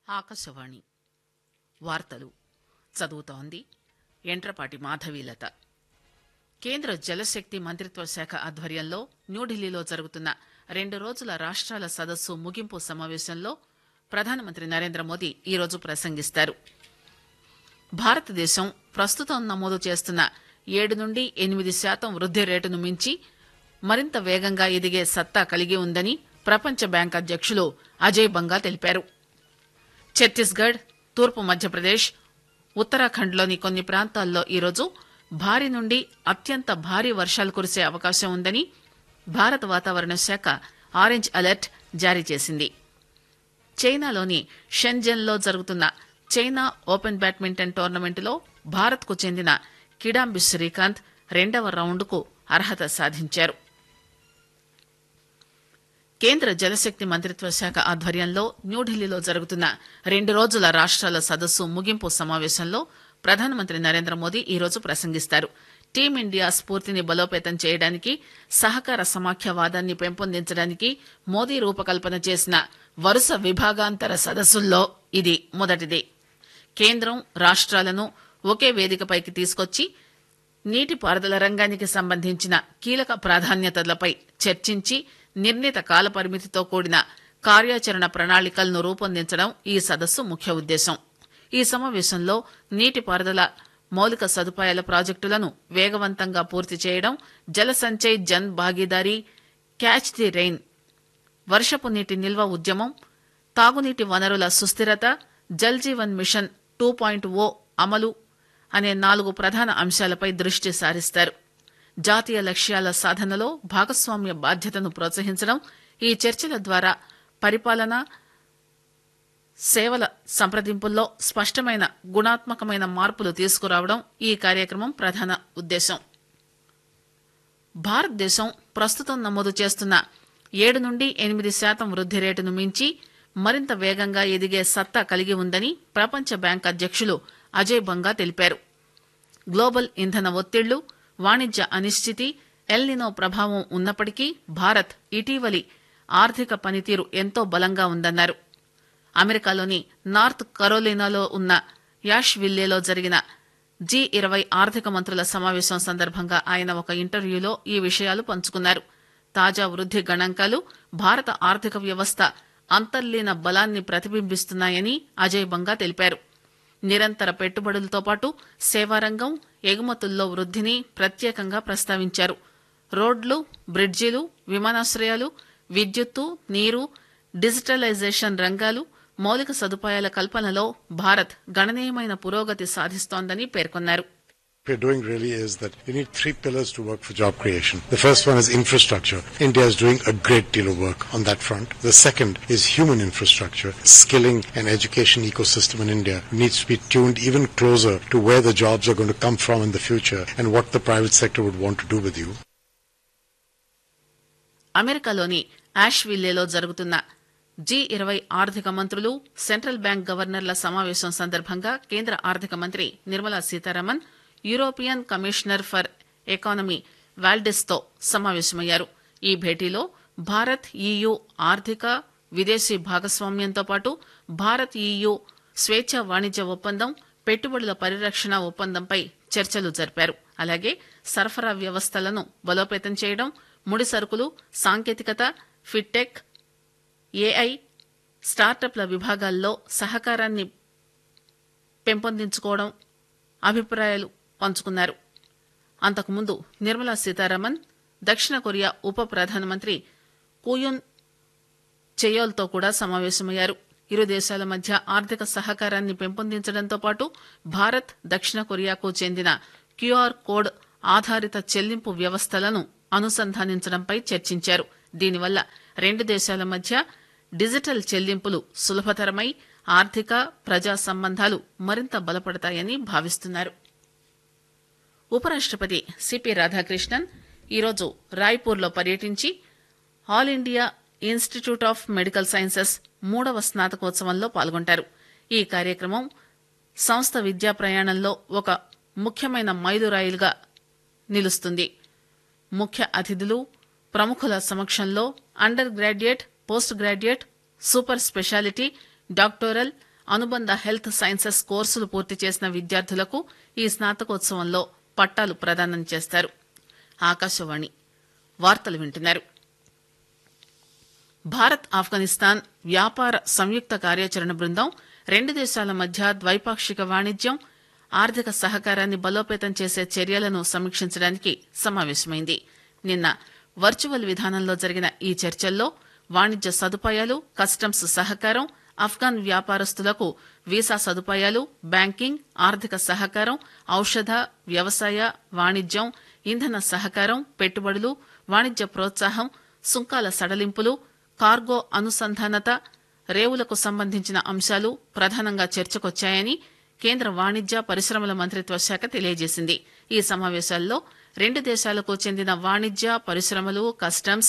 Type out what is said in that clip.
ఆకాశవాణి వార్తలు చదువుతోంది ఎంట్రపాటి మాధవీలత కేంద్ర జలశక్తి మంత్రిత్వ శాఖ ఆధ్వర్యంలో న్యూఢిల్లీలో జరుగుతున్న రెండు రోజుల రాష్ట్రాల సదస్సు ముగింపు సమావేశంలో ప్రధానమంత్రి నరేంద్ర మోదీ ఈరోజు ప్రసంగిస్తారు భారతదేశం ప్రస్తుతం నమోదు చేస్తున్న ఏడు నుండి ఎనిమిది శాతం వృద్ది రేటును మించి మరింత వేగంగా ఎదిగే సత్తా కలిగి ఉందని ప్రపంచ బ్యాంక్ అధ్యక్షులు అజయ్ బంగా తెలిపారు ఛత్తీస్గఢ్ తూర్పు మధ్యప్రదేశ్ ఉత్తరాఖండ్లోని కొన్ని ప్రాంతాల్లో ఈరోజు భారీ నుండి అత్యంత భారీ వర్షాలు కురిసే అవకాశం ఉందని భారత వాతావరణ శాఖ ఆరెంజ్ అలర్ట్ జారీ చేసింది చైనాలోని షెన్జెన్లో జరుగుతున్న చైనా ఓపెన్ బ్యాడ్మింటన్ టోర్నమెంటులో భారత్కు చెందిన కిడాంబి శ్రీకాంత్ రెండవ రౌండ్కు అర్హత సాధించారు కేంద్ర జలశక్తి మంత్రిత్వ శాఖ ఆధ్వర్యంలో న్యూఢిల్లీలో జరుగుతున్న రెండు రోజుల రాష్ట్రాల సదస్సు ముగింపు సమావేశంలో ప్రధానమంత్రి నరేంద్ర మోదీ ఈరోజు ప్రసంగిస్తారు టీమిండియా స్ఫూర్తిని బలోపేతం చేయడానికి సహకార సమాఖ్యవాదాన్ని పెంపొందించడానికి మోదీ రూపకల్పన చేసిన వరుస విభాగాంతర సదస్సుల్లో ఇది మొదటిది కేంద్రం రాష్ట్రాలను ఒకే వేదికపైకి తీసుకొచ్చి నీటిపారుదల రంగానికి సంబంధించిన కీలక ప్రాధాన్యతలపై చర్చించి నిర్ణీత కాలపరిమితితో కూడిన కార్యాచరణ ప్రణాళికలను రూపొందించడం ఈ సదస్సు ముఖ్య ఉద్దేశం ఈ సమావేశంలో నీటిపారుదల మౌలిక సదుపాయాల ప్రాజెక్టులను వేగవంతంగా పూర్తి చేయడం Jal Sanchay Jan Bhagidari catch the rain వర్షపు నీటి నిల్వ ఉద్యమం తాగునీటి వనరుల సుస్థిరత Jal Jeevan mission two point O అమలు అనే నాలుగు ప్రధాన అంశాలపై దృష్టి సారిస్తారు జాతీయ లక్ష్యాల సాధనలో భాగస్వామ్య బాధ్యతను ప్రోత్సహించడం ఈ చర్చల ద్వారా పరిపాలన సేవల సంప్రదింపుల్లో స్పష్టమైన గుణాత్మకమైన మార్పులు తీసుకురావడం ఈ కార్యక్రమం ప్రధాన ఉద్దేశం భారతదేశం ప్రస్తుతం నమోదు చేస్తున్న ఏడు నుండి ఎనిమిది శాతం వృద్ది రేటును మించి మరింత వేగంగా ఎదిగే సత్తా కలిగి ఉందని ప్రపంచ బ్యాంక్ అధ్యక్షులు అజయ్ బంగా తెలిపారు గ్లోబల్ ఇంధన ఒత్తిళ్లు వాణిజ్య అనిశ్చితి ఎల్నినో ప్రభావం ఉన్నప్పటికీ భారత్ ఇటీవలి ఆర్థిక పనితీరు ఎంతో బలంగా ఉందన్నారు అమెరికాలోని నార్త్ కరోలినాలో ఉన్న యాష్ విల్లేలో జరిగిన జీ ఇరవై ఆర్థిక మంత్రుల సమావేశం సందర్భంగా ఆయన ఒక ఇంటర్వ్యూలో ఈ విషయాలు పంచుకున్నారు తాజా వృద్ది గణాంకాలు భారత ఆర్థిక వ్యవస్థ అంతర్లీన బలాన్ని ప్రతిబింబిస్తున్నాయని అజయ్ బంగా తెలిపారు నిరంతర పెట్టుబడులతో పాటు సేవారంగం ఎగుమతుల్లో వృద్ధిని ప్రత్యేకంగా ప్రస్తావించారు రోడ్లు బ్రిడ్జిలు విమానాశ్రయాలు విద్యుత్తు నీరు డిజిటలైజేషన్ రంగాలు మౌలిక సదుపాయాల కల్పనలో భారత్ గణనీయమైన పురోగతి సాధిస్తోందని పేర్కొన్నారు we're doing really is that you need three pillars to work for job creation. The first one is infrastructure. India is doing a great deal of work on that front. The second is human infrastructure. Skilling and education ecosystem in India needs to be tuned even closer to where the jobs are going to come from in the future and what the private sector would want to do with you. అమెరికాలోని యాష్విల్లేలో జరుగుతున్న G ఇరవై ఆర్థిక మంత్రులు central bank గవర్నర్ల సమావేశం సందర్భంగా కేంద్ర ఆర్థిక మంత్రి Nirmala Sitharaman European commissioner for economy వాల్డెస్తో సమావేశమయ్యారు ఈ భేటీలో భారత్ ఈయూ ఆర్థిక విదేశీ భాగస్వామ్యంతో పాటు భారత్ ఈయూ స్వేచ్ఛ వాణిజ్య ఒప్పందం పెట్టుబడుల పరిరక్షణ ఒప్పందంపై చర్చలు జరిపారు అలాగే సరఫరా వ్యవస్థలను బలోపేతం చేయడం ముడి సరుకులు సాంకేతికత ఫిట్టెక్ ఏఐ స్టార్టప్ల విభాగాల్లో సహకారాన్ని పెంపొందించుకోవడం అభిప్రాయాలు పంచుకున్నారు అంతకుముందు నిర్మలా సీతారామన్ దక్షిణ కొరియా ఉప ప్రధానమంత్రి కూయున్ చెయోల్తో కూడా సమావేశమయ్యారు ఇరు దేశాల మధ్య ఆర్థిక సహకారాన్ని పెంపొందించడంతో పాటు భారత్ దక్షిణ కొరియాకు చెందిన క్యూఆర్ కోడ్ ఆధారిత చెల్లింపు వ్యవస్థలను అనుసంధానించడంపై చర్చించారు దీనివల్ల రెండు దేశాల మధ్య డిజిటల్ చెల్లింపులు సులభతరమై ఆర్థిక ప్రజా సంబంధాలు మరింత బలపడతాయని భావిస్తున్నారు ఉపరాష్టపతి సిపి రాధాకృష్ణన్ ఈరోజు రాయ్పూర్లో పర్యటించి All India Institute of Medical Sciences మూడవ స్నాతకోత్సవంలో పాల్గొంటారు ఈ కార్యక్రమం సంస్థ విద్యా ప్రయాణంలో ఒక ముఖ్యమైన మైలురాయిలుగా నిలుస్తుంది ముఖ్య అతిథులు ప్రముఖుల సమక్షంలో under graduate post graduate super speciality doctoral అనుబంధ హెల్త్ సైన్సెస్ కోర్సులు పూర్తి చేసిన విద్యార్థులకు ఈ స్నాతకోత్సవంలో పట్టాలు ప్రదానం చేస్తారు ఆకాశవాణి వార్తలు వింటున్నారు భారత్ ఆఫ్ఘనిస్తాన్ వ్యాపార సంయుక్త కార్యాచరణ బృందం రెండు దేశాల మధ్య ద్వైపాక్షిక వాణిజ్యం ఆర్థిక సహకారాన్ని బలోపేతం చేసే చర్యలను సమీక్షించడానికి సమావేశమైంది నిన్న వర్చువల్ విధానంలో జరిగిన ఈ చర్చల్లో వాణిజ్య సదుపాయాలు కస్టమ్స్ సహకారం ఆఫ్ఘాన్ వ్యాపారస్తులకు వీసా సదుపాయాలు బ్యాంకింగ్ ఆర్థిక సహకారం ఔషధ వ్యవసాయ వాణిజ్యం ఇంధన సహకారం పెట్టుబడులు వాణిజ్య ప్రోత్సాహం సుంకాల సడలింపులు కార్గో అనుసంధానత రేవులకు సంబంధించిన అంశాలు ప్రధానంగా చర్చకొచ్చాయని కేంద్ర వాణిజ్య పరిశ్రమల మంత్రిత్వ శాఖ తెలియజేసింది ఈ సమావేశాల్లో రెండు దేశాలకు చెందిన వాణిజ్య పరిశ్రమలు కస్టమ్స్